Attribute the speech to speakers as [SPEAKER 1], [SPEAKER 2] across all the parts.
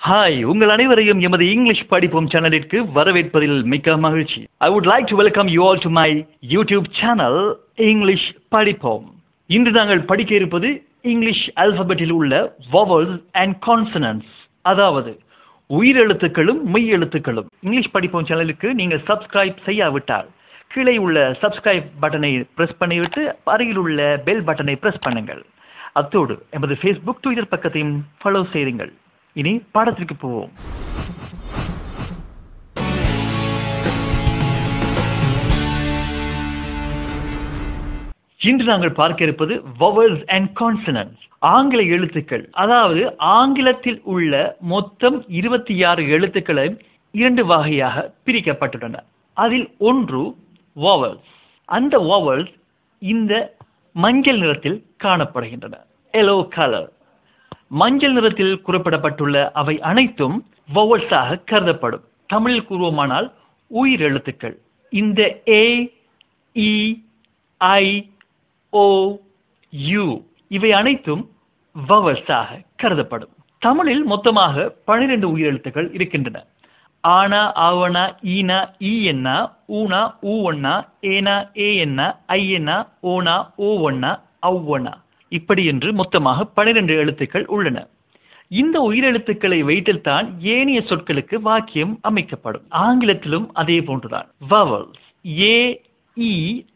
[SPEAKER 1] Hi உங்கள் அனைவரையும் எமது இங்கிலீஷ் படிப்போம் சேனலிற்கு வரவேற்பதில் மிக்க மகிழ்ச்சி I would like to welcome you all to my YouTube channel English படிப்போம் இன்று நாங்கள் படிக்க இருப்பது இங்கிலீஷ் அல்பபெட்டில் உள்ள வவல்ஸ் அண்ட் கான்சனன்ஸ் அதாவது உயிரெழுத்துக்களும் மெய் எழுத்துக்களும் இங்கிலீஷ் படிப்போம் சேனலுக்கு நீங்கள் சப்ஸ்கிரைப் செய்யாவிட்டால் கீழே உள்ள சப்ஸ்கிரைப் பட்டனை பிரஸ் பண்ணிவிட்டு அருகில் உள்ள பெல் பட்டனை பிரஸ் பண்ணுங்கள் அத்தோடு எமது ஃபேஸ்புக் ட்விட்டர் பக்கத்தையும் ஃபாலோ செய்யுங்கள் இனி பாடத்திற்கு போவோம் இன்று நாங்கள் பார்க்க இருப்பது vowels அண்ட் கான்சனன்ஸ் ஆங்கில எழுத்துக்கள் அதாவது ஆங்கிலத்தில் உள்ள மொத்தம் இருபத்தி ஆறு எழுத்துக்களை இரண்டு வகையாக பிரிக்கப்பட்டுள்ளன அதில் ஒன்று vowels அந்த vowels இந்த மஞ்சள் நிறத்தில் காணப்படுகின்றன எல்லோ கலர் மஞ்சள் நிறத்தில் குறிப்பிடப்பட்டுள்ள அவை அனைத்தும் வவல்ஸாக கருதப்படும் தமிழில் கூறுவோமானால் உயிர் எழுத்துக்கள் இந்த ஏ இ ஐ ஓ யூ இவை அனைத்தும் வவல்ஸாக கருதப்படும் தமிழில் மொத்தமாக பனிரெண்டு உயிரெழுத்துக்கள் இருக்கின்றன ஆனா ஆவனா ஈனா ஈ என்ன ஊனா ஊ ஒன்னா ஏனா ஏ என்ன ஐ என்ன ஓனா ஓ ஒன்னா அவ்வொன்னா இப்படி என்று மொத்தமாக பனிரெண்டு எழுத்துக்கள் உள்ளன இந்த உயிரெழுத்துக்களை வைத்துத்தான் ஏனைய சொற்களுக்கு வாக்கியம் அமைக்கப்படும் ஆங்கிலத்திலும் அதே போன்றுதான் vowels ஏ இ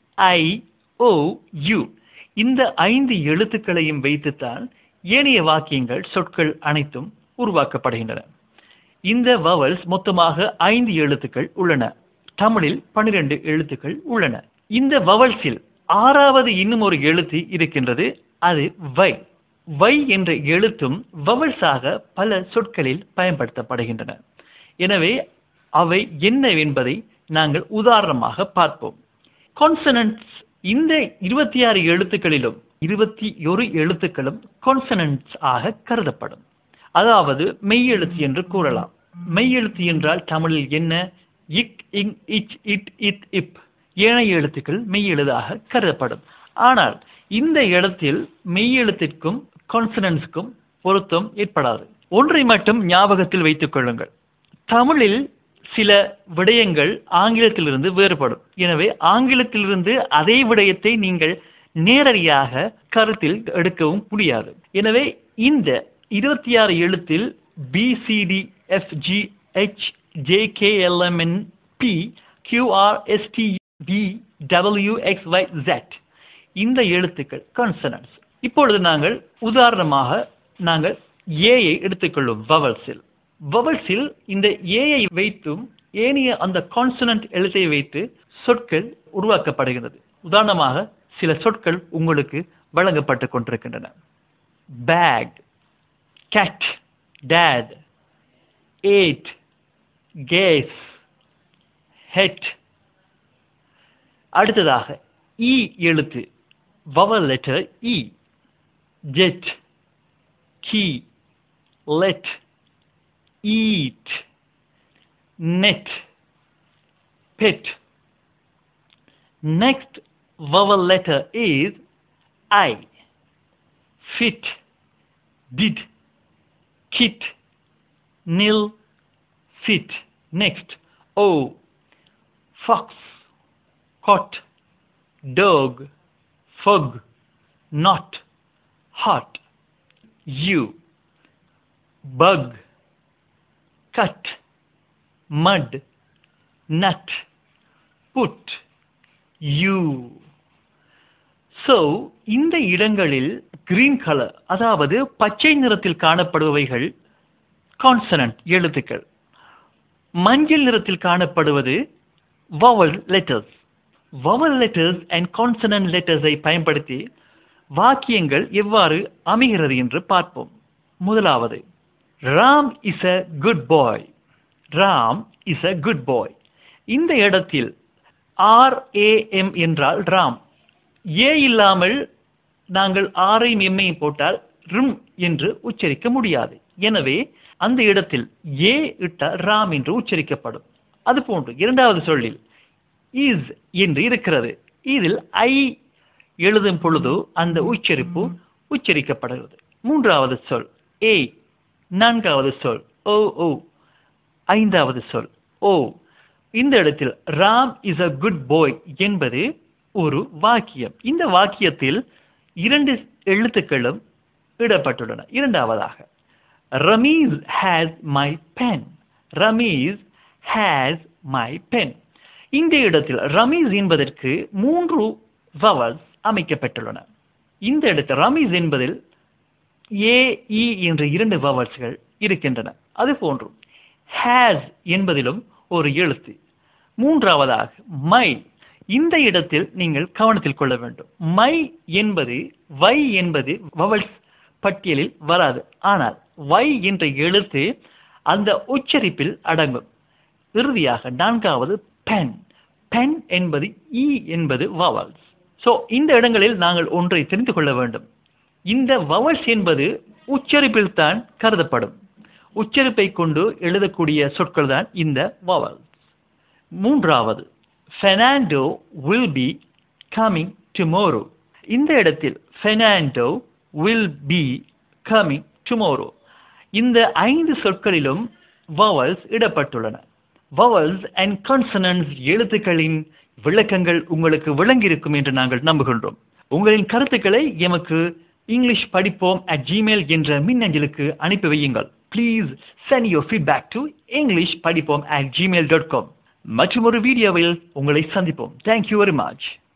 [SPEAKER 1] ஐ ஓ யு இந்த ஐந்து எழுத்துக்களையும் வைத்துத்தான் ஏனைய வாக்கியங்கள் சொற்கள் அனைத்தும் உருவாக்கப்படுகின்றன இந்த vowels மொத்தமாக ஐந்து எழுத்துக்கள் உள்ளன தமிழில் பனிரெண்டு எழுத்துக்கள் உள்ளன இந்த வவல்ஸில் ஆறாவது இன்னும் ஒரு எழுத்து இருக்கின்றது அது வை வை என்ற எழுத்தும் வவல்ஸாக பல சொற்களில் பயன்படுத்தப்படுகின்றன எனவே அவை என்னவென்பதை நாங்கள் உதாரணமாக பார்ப்போம் கான்சனன்ட்ஸ் இந்த இருபத்தி ஆறு எழுத்துக்களிலும் இருபத்தி ஒரு எழுத்துக்களும் கான்சனன்ட்ஸ் ஆக கருதப்படும் அதாவது மெய்யெழுத்து என்று கூறலாம் மெய்யெழுத்து என்றால் தமிழில் என்ன இக் இங் இச் இட் இத் இப் ஏனைய எழுத்துக்கள் மெய்யெழுதாக கருதப்படும் ஆனால் இந்த இடத்தில் மெய்யெழுத்திற்கும் கான்சனன்ஸ்க்கும் பொருத்தம் ஏற்படாது ஒன்றை மட்டும் ஞாபகத்தில் வைத்துக் கொள்ளுங்கள் தமிழில் சில விடயங்கள் ஆங்கிலத்திலிருந்து வேறுபடும் எனவே ஆங்கிலத்திலிருந்து அதே விடயத்தை நீங்கள் நேரடியாக கருத்தில் எடுக்கவும் முடியாது எனவே இந்த இருபத்தி ஆறு எழுத்தில் B C D F G H J K L M N P Q R S T T W X Y Z இந்த எழுத்துக்கள் கான்சனன்ஸ் இப்பொழுது நாங்கள் உதாரணமாக நாங்கள் ஏயை எடுத்துக்கொள்ளும் வவல்ஸில் வவல்ஸில் இந்த ஏயை வைத்தும் ஏனைய அந்த கான்சனன்ட் எழுத்தை வைத்து சொற்கள் உருவாக்கப்படுகிறது உதாரணமாக சில சொற்கள் உங்களுக்கு வழங்கப்பட்டு கொண்டிருக்கின்றன bag cat date ate case head அடுத்ததாக இ எழுத்து vowel letter E. Jet, key, let, eat, net, pet. Next vowel letter is I. Fit, did, kit, nil, fit. Next O. Fox, cot, dog, fug, not, hot, you, bug, cut, mud, nut, put, you. So, இந்த இடங்களில் green colour அதாவது பச்சை நிறத்தில் காணப்படுபவைகள் consonant எழுத்துக்கள் மஞ்சள் நிறத்தில் காணப்படுவது vowel letters vowel letters and consonant letters ஐ பயன்படுத்தி வாக்கியங்கள் எவ்வாறு அமைகிறது என்று பார்ப்போம் முதலாவது Ram is a good boy Ram is a good boy இந்த இடத்தில் ஆர் ஏ எம் என்றால் ராம் ஏ இல்லாமல் நாங்கள் ஆரையும் எம்மையும் போட்டால் ரிம் என்று உச்சரிக்க முடியாது எனவே அந்த இடத்தில் ஏ இட்டால் ராம் என்று உச்சரிக்கப்படும் அதுபோன்று இரண்டாவது சொல்லில் இஸ் என்று இருக்கிறது இதில் ஐ எழுதும் பொழுது அந்த உச்சரிப்பு உச்சரிக்கப்படுகிறது மூன்றாவது சொல் ஏ நான்காவது சொல் ஓ ஓ ஐந்தாவது சொல் ஓ இந்த இடத்தில் Ram is a good boy என்பது ஒரு வாக்கியம் இந்த வாக்கியத்தில் இரண்டு எழுத்துக்களும் இடப்பட்டுள்ளன இரண்டாவதாக Ramees has my pen Ramees has my pen இந்த இடத்தில் ரமீஸ் என்பதற்கு மூன்று வவல்ஸ் அமைக்கப்பட்டுள்ளன இந்த இடத்தில் ரமீஸ் என்பதில் ஏ இ என்ற இரண்டு வவல்ஸ்கள் இருக்கின்றன அது போன்று ஹேஸ் என்பதிலும் ஒரு எழுத்து மூன்றாவதாக மை இந்த இடத்தில் நீங்கள் கவனத்தில் கொள்ள வேண்டும் மை என்பது வை என்பது வவல்ஸ் பட்டியலில் வராது ஆனால் வை என்ற எழுத்து அந்த உச்சரிப்பில் அடங்கும் இறுதியாக நான்காவது பென் பென் என்பது இ என்பது வவல்ஸ் சோ இந்த இடங்களில் நாங்கள் ஒன்றை தெரிந்து கொள்ள வேண்டும் இந்த வவல்ஸ் என்பது உச்சரிப்பில் தான் கருதப்படும் உச்சரிப்பை கொண்டு எழுதக்கூடிய சொற்கள் தான் இந்த வவல்ஸ் மூன்றாவது Fernando will be coming tomorrow இந்த இடத்தில் Fernando will be coming tomorrow இந்த ஐந்து சொற்களிலும் வவல்ஸ் இடப்பட்டுள்ளன வவல்ஸ் அண்ட் கான்சனன்ஸ் எழுத்துக்களின் விளக்கங்கள் உங்களுக்கு விளங்கியிருக்கும் என்று நாங்கள் நம்புகின்றோம் உங்களின் கருத்துக்களை எமக்கு இங்கிலீஷ் படிப்போம் அட் ஜிமெயில் என்ற மின்னஞ்சலுக்கு அனுப்பி வையுங்கள் please send your feedback to English படிப்போம் அட் ஜிமெயில் டாட் காம் மற்றும் ஒரு வீடியோவில் உங்களை சந்திப்போம் தேங்க்யூ வெரி மச்